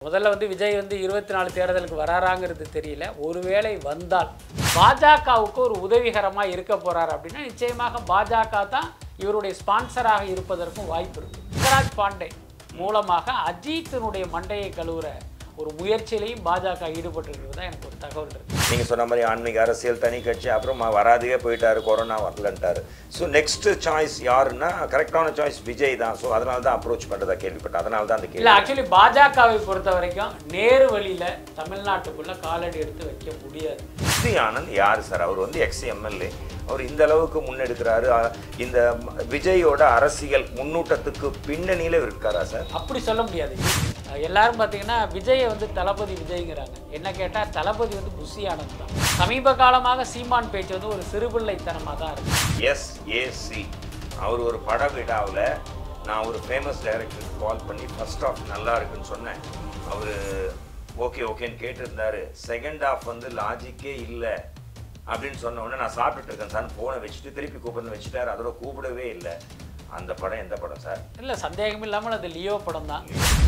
முதல்ல வந்து விஜய் வந்து இருபத்தி நாலு தேர்தலுக்கு வராராங்கிறது தெரியல ஒருவேளை வந்தால் பாஜகவுக்கு ஒரு உதவிகரமாக இருக்க போறார் அப்படின்னா நிச்சயமாக பாஜக தான் இவருடைய ஸ்பான்சராக இருப்பதற்கும் வாய்ப்பு இருக்கு யுவராஜ் பாண்டே மூலமாக அஜித்தினுடைய மண்டையை கழுவுற ஒரு முயற்சியிலையும் பாஜக ஈடுபட்டு தான் எனக்கு ஒரு தகவல் இருக்கு நீங்கள் சொன்ன மாதிரி ஆன்மீக அரசியல் தனி கட்சி அப்புறமா வராதையே போயிட்டாரு கொரோனா வரலன்ட்டாரு ஸோ நெக்ஸ்ட் சாய்ஸ் யாருன்னா கரெக்டான சாய்ஸ் விஜய் தான் ஸோ அதனால தான் அப்ரோச் பண்ணுறதா கேள்விப்பட்டேன் அதனால தான் அந்த இல்ல கேள்வி ஆக்சுவலி பாஜகவை பொறுத்த வரைக்கும் நேரு வழியில தமிழ்நாட்டுக்குள்ள காலடி எடுத்து வைக்க முடியாது ஸ்ரீ ஆனந்த் யார் சார் அவர் வந்து எக்ஸ் எம்எல்ஏ அவர் இந்த அளவுக்கு முன்னெடுக்கிறாரு அ- இந்த விஜயோட அரசியல் முன்னூட்டத்துக்கு பின்னணியில இருக்காரா சார் அப்படி சொல்ல முடியாது அஹ் எல்லாரும் பார்த்தீங்கன்னா விஜயை வந்து தளபதி விஜய்ங்கிறாங்க என்ன கேட்டால் தளபதி வந்து புஷி ஆனந்த் தான் சமீப காலமாக சீமான் பேச்சு வந்து ஒரு சிறுபிள்ளைத்தனமாக தான் இருக்கு எஸ் ஏசி அவர் ஒரு பட விழாவில் நான் ஒரு ஃபேமஸ் டைரக்டருக்கு கால் பண்ணி ஃபர்ஸ்ட் ஆஃப் நல்லா இருக்குன்னு சொன்னேன் அவர் ஓகே ஓகேன்னு கேட்டிருந்தாரு செகண்ட் ஆஃப் வந்து லாஜிக்கே இல்லை அப்படின்னு சொன்ன உடனே நான் சாப்பிட்டுட்டு இருக்கேன் சார் ஃபோனை வச்சுட்டு திருப்பி கூப்பிடுன்னு வச்சுட்டாரு அதோட கூப்பிடவே இல்லை அந்த படம் எந்த படம் சார் இல்லை சந்தேகம் இல்லாமல் அது லியோ படம் தான்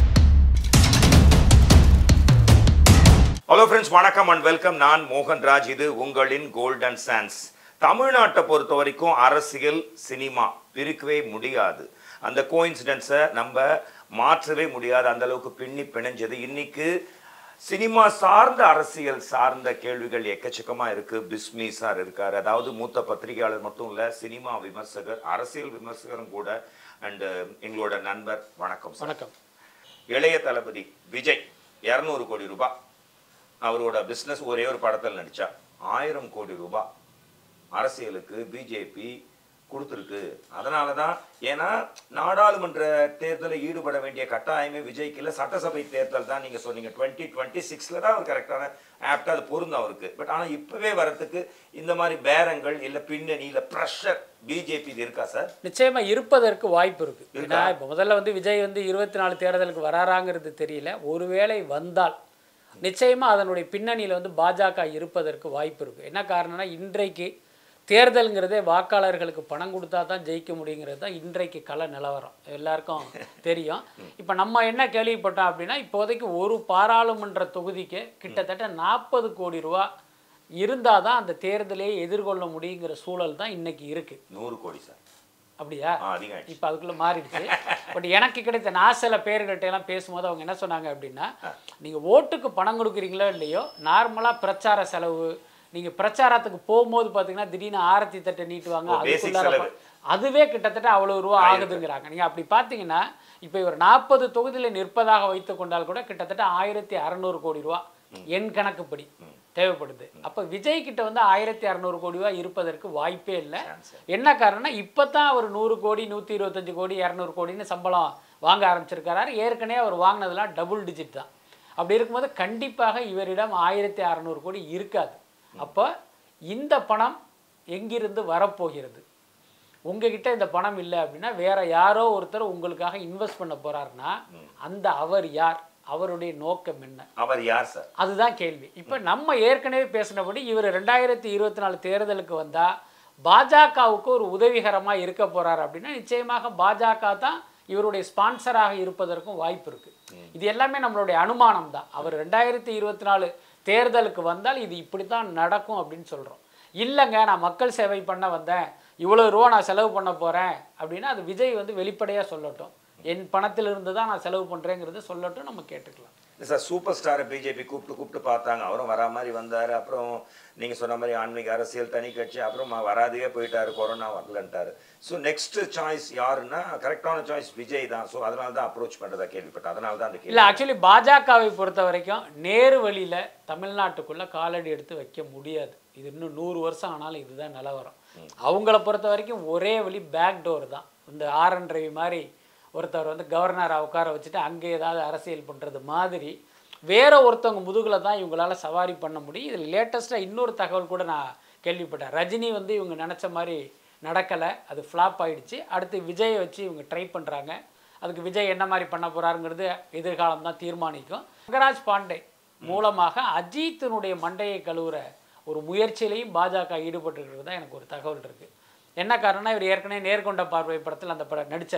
ஹலோ ஃப்ரெண்ட்ஸ் வணக்கம் அண்ட் வெல்கம் நான் மோகன்ராஜ் இது உங்களின் கோல்டன் சான்ஸ் தமிழ்நாட்டை பொறுத்த வரைக்கும் அரசியல் சினிமா பிரிக்கவே முடியாது அந்த கோயின்சிடென்ஸை நம்ம மாற்றவே முடியாது அந்த அளவுக்கு பின்னி பிணைஞ்சது இன்னைக்கு சினிமா சார்ந்த அரசியல் சார்ந்த கேள்விகள் எக்கச்சக்கமா இருக்கு பிஸ்மி சார் இருக்காரு அதாவது மூத்த பத்திரிகையாளர் மட்டும் இல்ல சினிமா விமர்சகர் அரசியல் விமர்சகரும் கூட அண்ட் எங்களோட நண்பர் வணக்கம் சார் வணக்கம் இளைய தளபதி விஜய் இரநூறு கோடி ரூபாய் அவரோட பிஸ்னஸ் ஒரே ஒரு படத்தில் நடிச்சா ஆயிரம் கோடி ரூபாய் அரசியலுக்கு பிஜேபி கொடுத்துருக்கு அதனால தான் ஏன்னா நாடாளுமன்ற தேர்தலில் ஈடுபட வேண்டிய கட்டாயமே விஜய்க்கு இல்லை சட்டசபை தேர்தல் தான் நீங்கள் சொன்னீங்க டுவெண்ட்டி டுவெண்ட்டி சிக்ஸில் தான் அவர் கரெக்டான ஆப்டாக அது பொருந்தும் அவருக்கு பட் ஆனால் இப்போவே வரத்துக்கு இந்த மாதிரி பேரங்கள் இல்லை பின்னணி இல்லை ப்ரெஷர் பிஜேபி இது இருக்கா சார் நிச்சயமா இருப்பதற்கு வாய்ப்பு இருக்கு ஏன்னா இப்போ முதல்ல வந்து விஜய் வந்து இருபத்தி நாலு தேர்தலுக்கு வராராங்கிறது தெரியல ஒருவேளை வந்தால் நிச்சயமா அதனுடைய பின்னணியில் வந்து பாஜக இருப்பதற்கு வாய்ப்பு இருக்கு என்ன காரணம்னா இன்றைக்கு தேர்தலுங்கிறதே வாக்காளர்களுக்கு பணம் கொடுத்தா தான் ஜெயிக்க முடியுங்கிறது தான் இன்றைக்கு கள நிலவரம் எல்லாருக்கும் தெரியும் இப்போ நம்ம என்ன கேள்விப்பட்டோம் அப்படின்னா இப்போதைக்கு ஒரு பாராளுமன்ற தொகுதிக்கு கிட்டத்தட்ட நாற்பது கோடி ரூபா இருந்தால் தான் அந்த தேர்தலை எதிர்கொள்ள முடியுங்கிற சூழல் தான் இன்னைக்கு இருக்கு நூறு கோடி சார் அப்படியா ஆ அதிகம் ஆயிடுச்சு. இப்போ அதுக்குள்ளே மாறிடுச்சு பட் எனக்கு கிடைத்த நான் சில பேர்கிட்ட எல்லாம் பேசும்போது அவங்க என்ன சொன்னாங்க அப்படின்னா நீங்கள் ஓட்டுக்கு பணம் கொடுக்குறீங்களோ இல்லையோ நார்மலாக பிரச்சார செலவு நீங்கள் பிரச்சாரத்துக்கு போகும்போது பார்த்தீங்கன்னா திடீர்னு ஆரத்தி தட்டை நீட்டுவாங்க ஓ, basic அதுக்குள்ளார செலவு. ப- அதுவே கிட்டத்தட்ட அவ்வளோ ரூபா ஆகுதுங்கிறாங்க நீங்கள் அப்படி பார்த்தீங்கன்னா இப்போ இவர் நாற்பது தொகுதியில் நிற்பதாக வைத்து கொண்டால் கூட கிட்டத்தட்ட ஆயிரத்தி அறநூறு கோடி ரூபா என் கணக்குப்படி தேவைப்படுது அப்போ விஜய் கிட்ட வந்து ஆயிரத்தி அறநூறு கோடி ரூபா இருப்பதற்கு வாய்ப்பே இல்லை என்ன காரணம்னா இப்போ தான் அவர் நூறு கோடி நூற்றி இருபத்தஞ்சு கோடி இரநூறு கோடின்னு சம்பளம் வாங்க ஆரம்பிச்சிருக்காரு ஏற்கனவே அவர் வாங்கினதெல்லாம் டபுள் டிஜிட் தான் அப்படி இருக்கும்போது கண்டிப்பாக இவரிடம் ஆயிரத்தி அறநூறு கோடி இருக்காது அப்போ இந்த பணம் எங்கிருந்து வரப்போகிறது உங்ககிட்ட இந்த பணம் இல்லை அப்படின்னா வேற யாரோ ஒருத்தர் உங்களுக்காக இன்வெஸ்ட் பண்ண போறாருன்னா அந்த அவர் யார் அவருடைய நோக்கம் என்ன அவர் யார் சார் அதுதான் கேள்வி இப்போ நம்ம ஏற்கனவே பேசினபடி இவர் ரெண்டாயிரத்தி இருபத்தி நாலு தேர்தலுக்கு வந்தா பாஜகவுக்கு ஒரு உதவிகரமாக இருக்க போறார் அப்படின்னா நிச்சயமாக பாஜக தான் இவருடைய ஸ்பான்சராக இருப்பதற்கும் வாய்ப்பு இருக்கு இது எல்லாமே நம்மளுடைய அனுமானம் தான் அவர் ரெண்டாயிரத்தி இருபத்தி நாலு தேர்தலுக்கு வந்தால் இது இப்படி தான் நடக்கும் அப்படின்னு சொல்றோம் இல்லைங்க நான் மக்கள் சேவை பண்ண வந்தேன் இவ்வளோ ரூபா நான் செலவு பண்ண போறேன் அப்படின்னா அது விஜய் வந்து வெளிப்படையாக சொல்லட்டும் என் பணத்திலிருந்து தான் நான் செலவு பண்றேங்கிறத சொல்லட்டும் நம்ம கேட்டுக்கலாம் இல்லை சார் சூப்பர் ஸ்டாரை பிஜேபி கூப்பிட்டு கூப்பிட்டு பார்த்தாங்க அவரும் வரா மாதிரி வந்தார் அப்புறம் நீங்கள் சொன்ன மாதிரி ஆன்மீக அரசியல் தனி கட்சி அப்புறம் வராதையே போயிட்டாரு கொரோனா வரலன்ட்டாரு ஸோ நெக்ஸ்ட் சாய்ஸ் யாருன்னா கரெக்டான சாய்ஸ் விஜய் தான் ஸோ அதனால தான் அப்ரோச் பண்ணுறதா கேள்விப்பட்டேன் அதனால தான் அந்த இல்ல கேள்வி ஆக்சுவலி பாஜகவை பொறுத்த வரைக்கும் நேரு வழியில தமிழ்நாட்டுக்குள்ள காலடி எடுத்து வைக்க முடியாது இது இன்னும் நூறு வருஷம் ஆனாலும் இதுதான் நிலவரம் அவங்கள பொறுத்த வரைக்கும் ஒரே வழி பேக் டோர் தான் இந்த ஆர் என் ரவி மாதிரி ஒருத்தர் வந்து கவர்னரை உட்கார வச்சுட்டு அங்கே ஏதாவது அரசியல் பண்றது மாதிரி வேற ஒருத்தவங்க முதுகுல தான் இவங்களால சவாரி பண்ண முடியும் இதில் லேட்டஸ்ட்டாக இன்னொரு தகவல் கூட நான் கேள்விப்பட்டேன் ரஜினி வந்து இவங்க நினச்ச மாதிரி நடக்கலை அது ஃப்ளாப் ஆயிடுச்சு அடுத்து விஜயை வச்சு இவங்க ட்ரை பண்ணுறாங்க அதுக்கு விஜய் என்ன மாதிரி பண்ண போறாருங்கிறது எதிர்காலம் தான் தீர்மானிக்கும் ரங்கராஜ் பாண்டே மூலமாக அஜித்தினுடைய மண்டையை கழுவுற ஒரு முயற்சியிலையும் பாஜக ஈடுபட்டுருக்கிறது தான் எனக்கு ஒரு தகவல் இருக்கு என்ன காரணம்னா இவர் ஏற்கனவே நேர்கொண்ட பார்வை படத்தில் அந்த படம் நடிச்சார்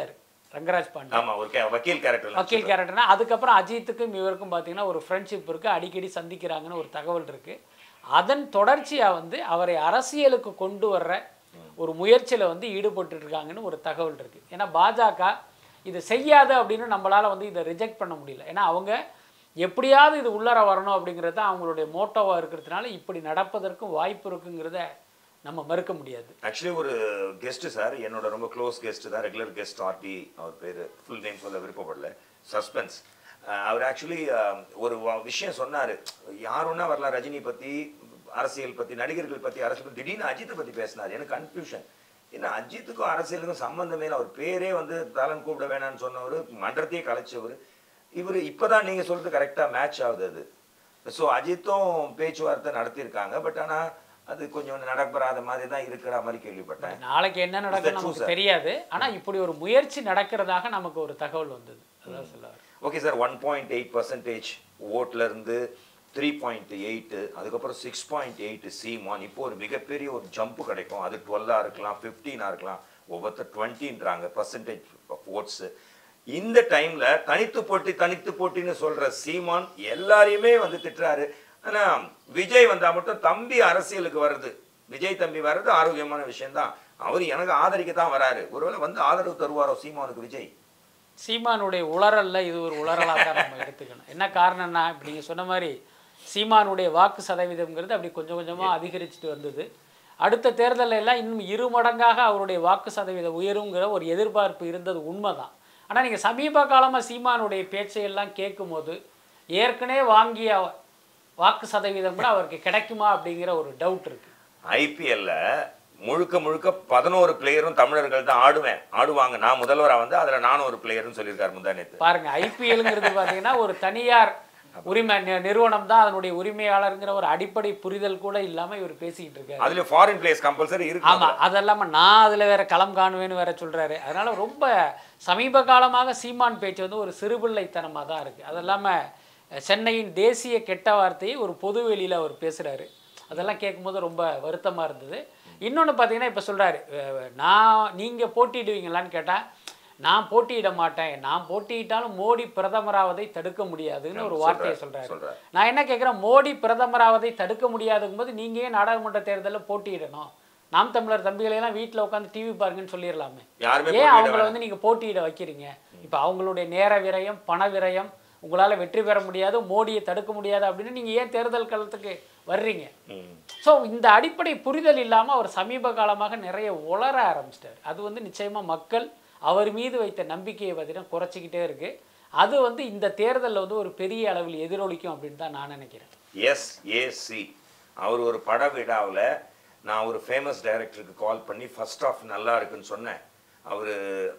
ரங்கராஜ் பாண்டே ஆமா ஒரு கே- வக்கீல் கேரக்டர் வக்கீல் கேரக்டர்னா அதுக்கப்புறம் அஜித்துக்கும் இவருக்கும் பார்த்தீங்கன்னா ஒரு ஃப்ரெண்ட்ஷிப் இருக்குது அடிக்கடி சந்திக்கிறாங்கன்னு ஒரு தகவல் இருக்குது அதன் தொடர்ச்சியாக வந்து அவரை அரசியலுக்கு கொண்டு வர்ற ஒரு முயற்சியில் வந்து ஈடுபட்டு இருக்காங்கன்னு ஒரு தகவல் இருக்குது ஏன்னா பாஜக இது செய்யாது அப்படின்னு நம்மளால் வந்து இதை ரிஜெக்ட் பண்ண முடியல ஏன்னா அவங்க எப்படியாவது இது உள்ளார வரணும் அப்படிங்கிறது தான் அவங்களுடைய மோட்டோவாக இருக்கிறதுனால இப்படி நடப்பதற்கும் வாய்ப்பு இருக்குங்கிறத நம்ம மறுக்க முடியாது ஆக்சுவலி ஒரு கெஸ்ட் சார் என்னோட ரொம்ப க்ளோஸ் கெஸ்ட் தான் ரெகுலர் கெஸ்ட் ஆர்டி அவர் பேர் ஃபுல் நேம் சொல்ல விருப்பப்படல சஸ்பென்ஸ் அவர் ஆக்சுவலி ஒரு வ- விஷயம் சொன்னார் யாருன்னா வரலாம் ரஜினி பற்றி அரசியல் பற்றி நடிகர்கள் பற்றி அரசியல் திடீர்னு அஜித்தை பற்றி பேசினார் எனக்கு கன்ஃபியூஷன் என்ன அஜித்துக்கும் அரசியலுக்கும் சம்மந்தமே இல்லை அவர் பேரே வந்து தலன் கூப்பிட வேணாம்னு சொன்னவர் மன்றத்தையே கலைச்சவர் இவர் இப்போதான் நீங்கள் சொல்றது கரெக்டாக மேட்ச் ஆகுது அது ஸோ அஜித்தும் பேச்சுவார்த்தை நடத்தியிருக்காங்க பட் ஆனா அது கொஞ்சம் நடப்பெறாத மாதிரி தான் இருக்கிற மாதிரி கேள்விப்பட்டேன் நாளைக்கு என்ன நடக்கும் true, நமக்கு sir? தெரியாது ஆனால் இப்படி ஒரு முயற்சி நடக்கிறதாக நமக்கு ஒரு தகவல் வந்தது அதான் சொல்ல வரேன். Okay sir one point eight percentage ஓட்ல இருந்து த்ரீ பாயிண்ட் எயிட்டு அதுக்கப்புறம் சிக்ஸ் பாயிண்ட் எயிட் சீமான் இப்போ ஒரு மிகப்பெரிய ஒரு ஜம்ப் கிடைக்கும் அது டுவெல்லாக இருக்கலாம் ஃபிஃப்டீனாக இருக்கலாம் ஒவ்வொருத்தர் டுவெண்ட்டின்றாங்க பர்சன்டேஜ் ஆஃப் ஓட்ஸு இந்த டைம்ல தனித்து போட்டி தனித்து போட்டின்னு சொல்ற சீமான் எல்லாரையுமே வந்து திட்டுறாரு ஆனா விஜய் வந்தா மட்டும் தம்பி அரசியலுக்கு வருது விஜய் தம்பி வர்றது ஆரோக்கியமான விஷயம்தான் அவர் எனக்கு ஆதரிக்க தான் வராரு ஒருவேளை வந்து ஆதரவு தருவாரோ சீமானுக்கு விஜய் சீமானுடைய உளறல்ல இது ஒரு உளறலாக தான் நம்ம எடுத்துக்கணும் என்ன காரணம்னா இப்படி நீங்கள் சொன்ன மாதிரி சீமானுடைய வாக்கு சதவீதம்ங்கிறது அப்படி கொஞ்சம் கொஞ்சமாக அதிகரிச்சுட்டு வந்தது அடுத்த தேர்தல்ல எல்லாம் இன்னும் இரு மடங்காக அவருடைய வாக்கு சதவீதம் உயருங்கிற ஒரு எதிர்பார்ப்பு இருந்தது உண்மைதான் ஆனால் நீங்கள் சமீப காலமாக சீமானுடைய பேச்சையெல்லாம் கேட்கும்போது ஏற்கனவே வாங்கிய வாக்கு சதவீதம் கூட அவருக்கு கிடைக்குமா அப்படிங்கிற ஒரு டவுட் இருக்கு ஐபிஎல்ல முழுக்க முழுக்க பதினோரு பிளேயரும் தமிழர்கள் தான் ஆடுவேன் ஆடுவாங்க நான் முதல்வரா வந்து அதுல நானும் ஒரு பிளேயர்னு சொல்லியிருக்காரு முந்தா நேத்து பாருங்க ஐபிஎல்ங்கிறது பார்த்தீங்கன்னா ஒரு தனியார் உரிமை நி- நிறுவனம் தான் அதனுடைய உரிமையாளருங்கிற ஒரு அடிப்படை புரிதல் கூட இல்லாம இவர் பேசிக்கிட்டு இருக்காரு அதுல ஃபாரின் பிளேயர்ஸ் கம்பல்சரி இருக்கு ஆமா அதெல்லாம நான் அதுல வேற களம் காணுவேன்னு வேற சொல்றாரு அதனால ரொம்ப சமீப காலமாக சீமான் பேச்சு வந்து ஒரு சிறுபிள்ளைத்தனமா தான் இருக்கு அது இல்லாம அஹ், சென்னையின் தேசிய கெட்ட வார்த்தையை ஒரு பொது வெளியில அவர் பேசுறாரு அதெல்லாம் கேட்கும்போது ரொம்ப வருத்தமா இருந்தது இன்னொன்னு பார்த்தீங்கன்னா இப்போ சொல்றாரு அஹ், நான் நீங்க போட்டியிடுவீங்களான்னு கேட்டா நான் போட்டியிட மாட்டேன் நான் போட்டியிட்டாலும் மோடி பிரதமராவதை தடுக்க முடியாதுன்னு ஒரு வார்த்தையை சொல்றாரு சொல்றாரு நான் என்ன கேட்குறேன் மோடி பிரதமராவதை தடுக்க முடியாதுங்கும் போது நீங்கள் ஏன் நாடாளுமன்ற தேர்தலில் போட்டியிடணும் நாம் தமிழர் தம்பிகளையெல்லாம் வீட்டில் உட்காந்து டிவி பாருங்கன்னு சொல்லிடலாமே யாருமே ஏன் போட்டியிட அவங்கள வந்து நீங்கள் போட்டியிட வைக்கிறீங்க இப்போ அவங்களுடைய நேர விரயம் பண விரயம் உங்களால் வெற்றி பெற முடியாது மோடியை தடுக்க முடியாது அப்படின்னு நீங்கள் ஏன் தேர்தல் களத்துக்கு வர்றீங்க ம். ஸோ இந்த அடிப்படை புரிதல் இல்லாமல் அவர் சமீப காலமாக நிறைய உளர ஆரம்பிச்சிட்டார் அது வந்து நிச்சயமாக மக்கள் அவர் மீது வைத்த நம்பிக்கையை பார்த்தீங்கன்னா குறைச்சிக்கிட்டே இருக்கு அது வந்து இந்த தேர்தலில் வந்து ஒரு பெரிய அளவில் எதிரொலிக்கும் அப்படின்னு தான் நான் நினைக்கிறேன் எஸ் ஏசி அவர் ஒரு பட விழாவில் நான் ஒரு ஃபேமஸ் டைரக்டருக்கு கால் பண்ணி ஃபர்ஸ்ட் ஆஃப் நல்லா இருக்குன்னு சொன்னேன் அவர்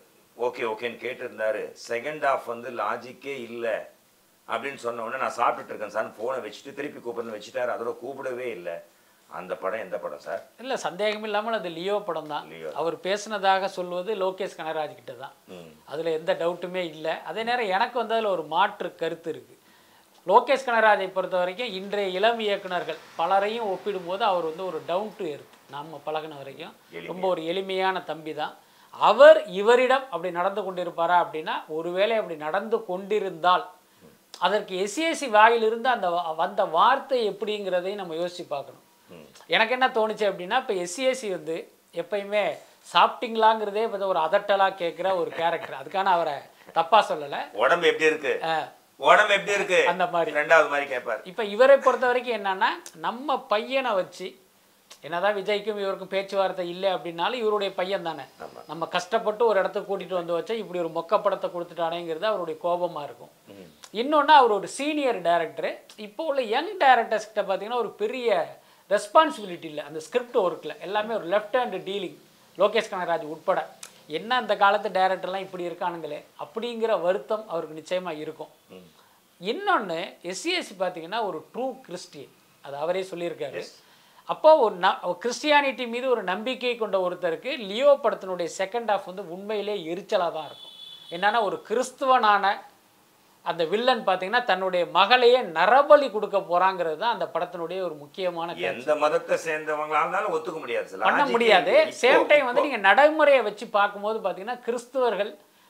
ஓகே ஓகேன்னு கேட்டிருந்தாரு செகண்ட் ஆஃப் வந்து லாஜிக்கே இல்லை அப்படின்னு சொன்ன உடனே நான் சாப்பிட்டுட்டு இருக்கேன் சார் ஃபோனை வச்சுட்டு திருப்பி கூப்பிடுன்னு வச்சுட்டாரு அதோட கூப்பிடவே இல்லை அந்த படம் எந்த படம் சார் இல்லை சந்தேகம் இல்லாமல் அது லியோ படம் தான் லியோ. அவர் பேசுனதாக சொல்வது லோகேஷ் கனகராஜ் கிட்ட தான் ம் அதில் எந்த டவுட்டுமே இல்லை அதே நேரம் எனக்கு வந்து அதில் ஒரு மாற்று கருத்து இருக்குது லோகேஷ் கனகராஜை பொறுத்த வரைக்கும் இன்றைய இளம் இயக்குனர்கள் பலரையும் ஒப்பிடும்போது அவர் வந்து ஒரு டவுன் டு எர்த் நம்ம பழகின வரைக்கும் ரொம்ப ஒரு எளிமையான தம்பி தான் அவர் இவரிடம் அப்படி நடந்து கொண்டிருப்பாரா அப்படின்னா ஒருவேளை அப்படி நடந்து கொண்டிருந்தால் அதற்கு எஸ்சிஎஸ்சி வாயிலிருந்து அந்த வ- வந்த வார்த்தை எப்படிங்கிறதையும் நம்ம யோசிச்சு பார்க்கணும் எனக்கு என்ன தோணுச்சு அப்படின்னா இப்போ எஸ்சிஎஸ்சி வந்து எப்பயுமே சாப்பிட்டீங்களாங்கிறதே வந்து ஒரு அதட்டலாக கேட்குற ஒரு கேரக்டர் அதுக்கான அவரை தப்பாக சொல்லலை உடம்பு எப்படி இருக்கு உடம்பு எப்படி இருக்கு அந்த மாதிரி ரெண்டாவது மாதிரி கேட்பார் இப்போ இவரை பொறுத்த வரைக்கும் என்னன்னா நம்ம பையனை வச்சு என்னதான் விஜய்க்கும் இவருக்கும் பேச்சுவார்த்தை இல்லை அப்படின்னாலும் இவருடைய பையன் தானே ஆமா. நம்ம கஷ்டப்பட்டு ஒரு இடத்துக்கு கூட்டிட்டு வந்து வச்சா இப்படி ஒரு மொக்க படத்தை கொடுத்துட்டானேங்கிறது அவருடைய கோபமா இருக்கும் இன்னொன்று அவர் ஒரு சீனியர் டைரக்டர் இப்போ உள்ள யங் டைரக்டர்ஸ் கிட்ட பார்த்தீங்கன்னா ஒரு பெரிய ரெஸ்பான்சிபிலிட்டி இல்லை அந்த ஸ்கிரிப்ட் ஒர்க்கில் எல்லாமே ஒரு left hand dealing Lokesh Kanagaraj உட்பட என்ன அந்த காலத்து டைரக்டர்லாம் இப்படி இருக்கானுங்களே அப்படிங்கிற வருத்தம் அவருக்கு நிச்சயமாக இருக்கும் இன்னொன்று எஸ்சிஎஸ்சி பார்த்தீங்கன்னா ஒரு ட்ரூ கிறிஸ்டியன் அது அவரே சொல்லியிருக்காரு அப்போ ஒரு ந கிறிஸ்டியானிட்டி மீது ஒரு நம்பிக்கை கொண்ட ஒருத்தருக்கு லியோ படத்தினுடைய செகண்ட் ஹாஃப் வந்து உண்மையிலே எரிச்சலாக தான் இருக்கும் என்னன்னா ஒரு கிறிஸ்துவனான அந்த வில்லன் பார்த்தீங்கன்னா தன்னுடைய மகளையே நரபலி கொடுக்க போறாங்கிறது தான் அந்த படத்தினுடைய ஒரு முக்கியமான கருத்து. எந்த மதத்தை சேர்ந்தவங்களா இருந்தாலும் ஒத்துக்க முடியாது சார் பண்ண Logic முடியாது இல்லை. இப்போ- சேம் டைம் வந்து இப்போ- நீங்க நடைமுறையை வச்சு பார்க்கும்போது பார்த்தீங்கன்னா கிறிஸ்துவர்கள்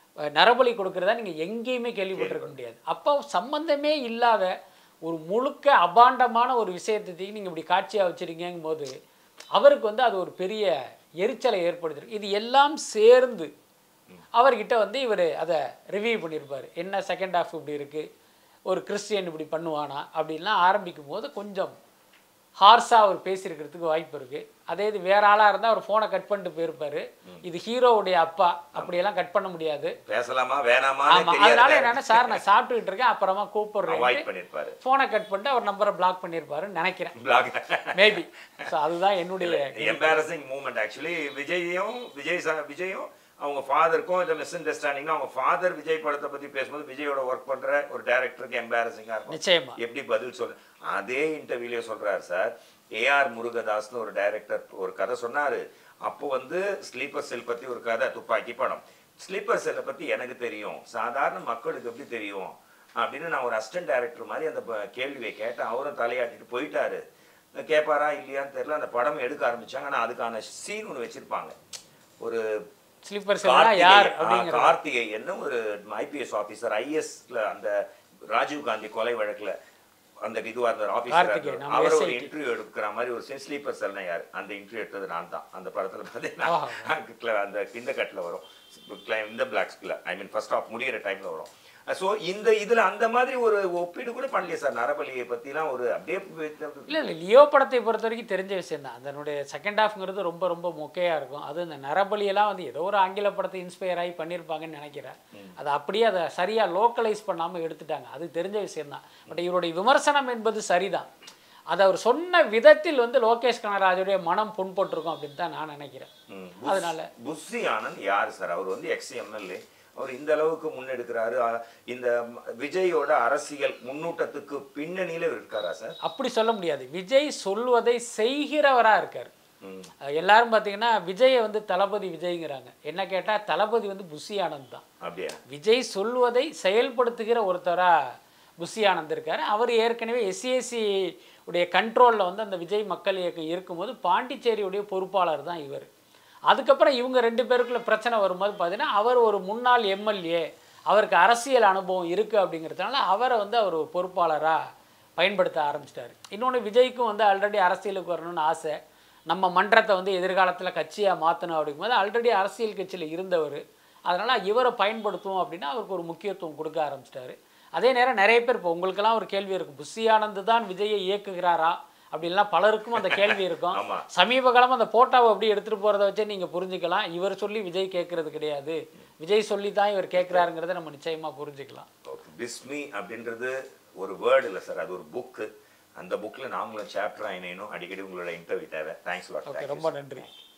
அஹ், நரபலி கொடுக்கறதா நீங்கள் எங்கேயுமே கேள்விப்பட்டிருக்க முடியாது அப்போ சம்பந்தமே இல்லாத ஒரு முழுக்க அபாண்டமான ஒரு விஷயத்தை நீங்கள் இப்படி காட்சியாக வச்சுருக்கீங்கும் போது அவருக்கு வந்து அது ஒரு பெரிய எரிச்சலை ஏற்படுத்திருக்கு இது எல்லாம் சேர்ந்து அவர்கிட்ட வந்து இவர் அதை ரிவ்யூ பண்ணியிருப்பார் என்ன செகண்ட் ஹாஃப் இப்படி இருக்குது ஒரு கிறிஸ்டியன் இப்படி பண்ணுவானா அப்படின்லாம் ஆரம்பிக்கும் போது கொஞ்சம் ஹார்ஸாக அவர் பேசியிருக்கிறதுக்கு வாய்ப்பு இருக்குது அதே இது வேற ஆளாக இருந்தால் அவர் ஃபோனை கட் பண்ணிட்டு போயிருப்பாரு இது ஹீரோவுடைய அப்பா அப்படியெல்லாம் கட் பண்ண முடியாது பேசலாமா வேணாமா ஆமாம் அதனால என்னன்னா சார் நான் சாப்பிட்டுக்கிட்டு இருக்கேன் அப்புறமா கூப்பிடுறேன் அவாய்ட் பண்ணிருப்பாரு ஃபோனை கட் பண்ணிட்டு அவர் நம்பரை பிளாக் பண்ணியிருப்பாருன்னு நினைக்கிறேன் பிளாக் மேபி ஸோ அதுதான் என்னுடைய எம்பாரசிங் மூமெண்ட் ஆக்சுவலி விஜயும் விஜய் சா- விஜயும் அவங்க ஃபாதருக்கும் இந்த மிஸ் அண்டர்ஸ்டாண்டிங் அவங்க ஃபாதர் விஜய் படத்தை பத்தி பேசும்போது விஜயோட ஒர்க் பண்ற ஒரு டேரக்டருக்கு எம்பாரசிங்கா இருக்கும் நிச்சயமா எப்படி பதில் சொல்ல அதே இன்டர்வியூலயே சொல்றாரு சார் ஏஆர் முருகதாஸ்னு ஒரு டைரக்டர் ஒரு கதை சொன்னாரு அப்போ வந்து ஸ்லீப்பர் செல் பத்தி ஒரு கதை துப்பாக்கி படம் ஸ்லீப்பர் செல்லை பத்தி எனக்கு தெரியும் சாதாரண மக்களுக்கு எப்படி தெரியும் அப்படின்னு நான் ஒரு அசிஸ்டன்ட் டைரக்டர் மாதிரி அந்த ப- கேள்வியை கேட்டேன் அவரும் தலையாட்டிட்டு போயிட்டாரு கேட்பாரா இல்லையான்னு தெரியல அந்த படம் எடுக்க ஆரம்பிச்சாங்க ஆனா அதுக்கான சீன் ஒன்று வச்சிருப்பாங்க ஒரு ஸ்லீப்பர் செல்லாம் யார் கார்த்திகேயன், ஆ, அப்படிங்கிற கார்த்திகேயன் ஒரு ஐபிஎஸ் ஆபீசர் ஐஎஸ்ல அந்த ராஜீவ் காந்தி கொலை வழக்குல அந்த இதுவா இருந்த கார்த்திகேயன், ஆபீசர் நம்ம அவர் ஒரு SIT. இன்டர்வியூ எடுக்கிற மாதிரி ஒரு ஸ்லீப்பர் செல்னா யார் அந்த இன்டர்வியூ எடுத்தது நான் தான் அந்த படத்துல ஆஹா. பார்த்தீங்கன்னா அந்த இந்த கட்டில் வரும் இந்த பிளாக்ஸ்ல ஐ மீன் ஃபர்ஸ்ட் ஆஃப் முடியிற டைம்ல வரும் ஸோ இந்த இதுல அந்த மாதிரி ஒரு ஒப்பீடு கூட பண்ணலையே சார் நரபலியை பத்திலாம் ஒரு அப்படியே இல்லை இல்லை லியோ படத்தை பொறுத்த வரைக்கும் தெரிஞ்ச விஷயம் தான் அதனுடைய செகண்ட் ஹாஃப்ங்கிறது ரொம்ப ரொம்ப மொக்கையாக இருக்கும் அது இந்த நரபலியெல்லாம் வந்து ஏதோ ஒரு ஆங்கில படத்தை இன்ஸ்பயர் ஆகி பண்ணியிருப்பாங்கன்னு நினைக்கிறேன் அதை அப்படியே அதை சரியாக லோக்கலைஸ் பண்ணாமல் எடுத்துட்டாங்க அது தெரிஞ்ச விஷயம்தான் பட் இவருடைய விமர்சனம் என்பது சரிதான் அதை அவர் சொன்ன விதத்தில் வந்து லோகேஷ் கனராஜுடைய மனம் புண்பட்டிருக்கும் அப்படின்னு தான் நான் நினைக்கிறேன் ம். புஸ்- அதனால புஸ்ஸி ஆனந்த் யார் சார் அவர் வந்து எக்ஸ் எம்எல்ஏ அவர் இந்த அளவுக்கு முன்னெடுக்கிறாரு அ- இந்த ம- விஜயோட அரசியல் முன்னூட்டத்துக்கு பின்னணியில இவர் இருக்காரா சார் அப்படி சொல்ல முடியாது விஜய் சொல்வதை செய்கிறவராக இருக்கார் ம். அஹ் எல்லாரும் பார்த்தீங்கன்னா விஜயை வந்து தளபதி விஜய்ங்கிறாங்க என்ன கேட்டால் தளபதி வந்து புஷி ஆனந்த் தான் அப்படியா விஜய் சொல்வதை செயல்படுத்துகிற ஒருத்தரா புஷி ஆனந்த் இருக்காரு அவர் ஏற்கனவே எஸ்சிஎஸ்சி உடைய கண்ட்ரோலில் வந்து அந்த விஜய் மக்கள் இயக்கம் இருக்கும்போது பாண்டிச்சேரியுடைய பொறுப்பாளர் தான் இவர் அதுக்கப்புறம் இவங்க ரெண்டு பேருக்குள்ள பிரச்சனை வரும்போது பார்த்தீங்கன்னா அவர் ஒரு முன்னாள் எம்எல்ஏ அவருக்கு அரசியல் அனுபவம் இருக்குது அப்படிங்கிறதுனால அவரை வந்து அவர் ஒரு பொறுப்பாளராக பயன்படுத்த ஆரம்பிச்சிட்டாரு இன்னொன்று விஜய்க்கும் வந்து ஆல்ரெடி அரசியலுக்கு வரணும்னு ஆசை நம்ம மன்றத்தை வந்து எதிர்காலத்தில் கட்சியாக மாற்றணும் அப்படிங்கும்போது ஆல்ரெடி அரசியல் கட்சியில் இருந்தவர் அதனால் இவரை பயன்படுத்துவோம் அப்படின்னா அவருக்கு ஒரு முக்கியத்துவம் கொடுக்க ஆரம்பிச்சிட்டாரு அதே நேரம் நிறைய பேர் இப்போ உங்களுக்கெல்லாம் ஒரு கேள்வி இருக்கும் புஷி ஆனந்த் தான் விஜயை இயக்குகிறாரா அப்படின்லாம் பலருக்கும் அந்த கேள்வி இருக்கும் ஆமா. சமீப காலம் அந்த போட்டோவை அப்படி எடுத்துகிட்டு போகிறத வச்சே நீங்கள் புரிஞ்சுக்கலாம் இவர் சொல்லி விஜய் கேட்கறது கிடையாது விஜய் சொல்லி தான் இவர் கேட்குறாருங்கிறத நம்ம நிச்சயமாக புரிஞ்சுக்கலாம் பிஸ்மி அப்படின்றது ஒரு வேர்டு இல்லை சார் அது ஒரு புக்கு அந்த புக்கில் நாங்களும் சாப்டர் இணையணும் அடிக்கடி உங்களோட இன்டர்வியூ தேவை தேங்க்ஸ் லாட் ஓகே ரொம்ப நன்றி